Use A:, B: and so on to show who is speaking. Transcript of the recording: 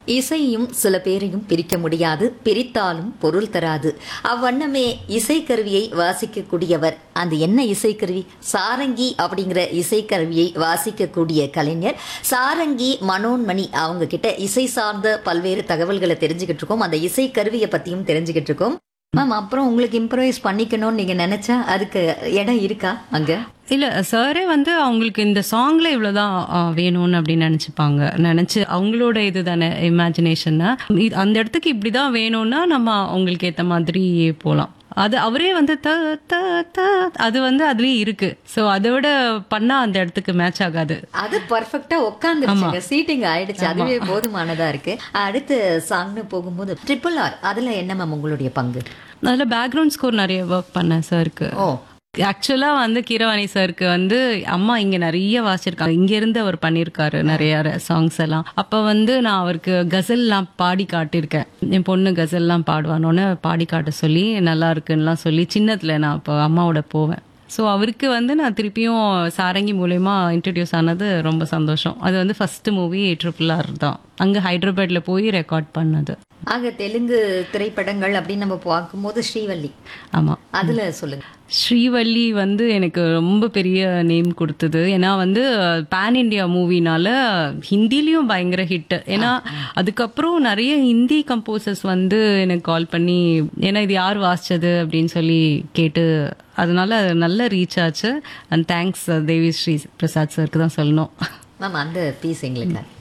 A: இசையும் சில பேரையும் பிரிக்க முடியாது பிரித்தாலும் பொருள் தராது அவ்வண்ணமே இசைக்கருவியை வாசிக்கக்கூடியவர் அந்த என்ன இசைக்கருவி சாரங்கி அப்படிங்கிற இசைக்கருவியை வாசிக்கக்கூடிய கலைஞர் சாரங்கி மனோன்மணி அவங்க கிட்ட இசை சார்ந்த பல்வேறு தகவல்களை தெரிஞ்சுக்கிட்டு இருக்கோம் அந்த இசைக்கருவியை பத்தியும் தெரிஞ்சுக்கிட்டு இருக்கோம் மேம் அப்புறம் உங்களுக்கு இம்ப்ரவைஸ் பண்ணிக்கணும்னு நீங்க நினைச்சா அதுக்கு இடம் இருக்கா அங்க
B: இல்ல சாரே வந்து அவங்களுக்கு இந்த சாங்ல இவ்வளவுதான் ஆ, வேணும்னு அப்படின்னு நினைச்சுப்பாங்க நினைச்சு அவங்களோட இது தானே இமேஜினேஷன் அந்த இடத்துக்கு இப்படிதான் வேணும்னா நம்ம அவங்களுக்கு ஏத்த மாதிரி போலாம் அது அவரே வந்து த த த அது வந்து அதுலயே இருக்கு சோ அதை விட பண்ணா அந்த இடத்துக்கு மேட்ச் ஆகாது
A: அது பர்ஃபெக்டா உட்காந்துருச்சுங்க சீட்டிங் ஆயிடுச்சு அதுவே போதுமானதா இருக்கு அடுத்து சாங்னு போகும்போது ட்ரிபிள் ஆர் அதுல என்ன மேம் உங்களுடைய பங்கு
B: அதுல பேக்ரவுண்ட் ஸ்கோர் நிறைய ஒர்க் பண்ணேன் சாருக்கு
A: ஓ
B: ஆக்சுவலா வந்து கீரவாணி சாருக்கு வந்து அம்மா இங்க நிறைய வாசிச்சிருக்காங்க இங்க இருந்து அவர் பண்ணிருக்காரு நிறைய சாங்ஸ் எல்லாம் அப்ப வந்து நான் அவருக்கு கசல்லாம் பாடி காட்டியிருக்கேன் என் பொண்ணு கசல்லாம் பாடுவானோன்னு பாடி காட்ட சொல்லி நல்லா இருக்குன்னுலாம் சொல்லி சின்னத்துல நான் இப்போ அம்மாவோட போவேன் ஸோ அவருக்கு வந்து நான் திருப்பியும் சாரங்கி மூலயமா இன்ட்ரடியூஸ் ஆனது ரொம்ப சந்தோஷம் அது வந்து ஃபர்ஸ்ட் மூவி ட்ரிபிள் ஆர் தான் அங்க ஹைதராபாத்ல போய் ரெக்கார்ட் பண்ணது
A: ஆக தெலுங்கு திரைப்படங்கள் அப்படின்னு நம்ம பார்க்கும்போது ஸ்ரீவல்லி
B: ஆமா
A: அதுல சொல்லுங்க
B: ஸ்ரீவல்லி வந்து எனக்கு ரொம்ப பெரிய நேம் கொடுத்தது ஏன்னா வந்து பேன் இண்டியா மூவினால ஹிந்திலையும் பயங்கர ஹிட் ஏன்னா அதுக்கப்புறம் நிறைய ஹிந்தி கம்போசர்ஸ் வந்து எனக்கு கால் பண்ணி ஏன்னா இது யார் வாசிச்சது அப்படின்னு சொல்லி கேட்டு அதனால நல்ல ரீச் ஆச்சு அண்ட் தேங்க்ஸ் தேவி ஸ்ரீ பிரசாத் சருக்கு தான் சொல்லணும்
A: மேம் அந்த பீஸ் எங்களுக்கு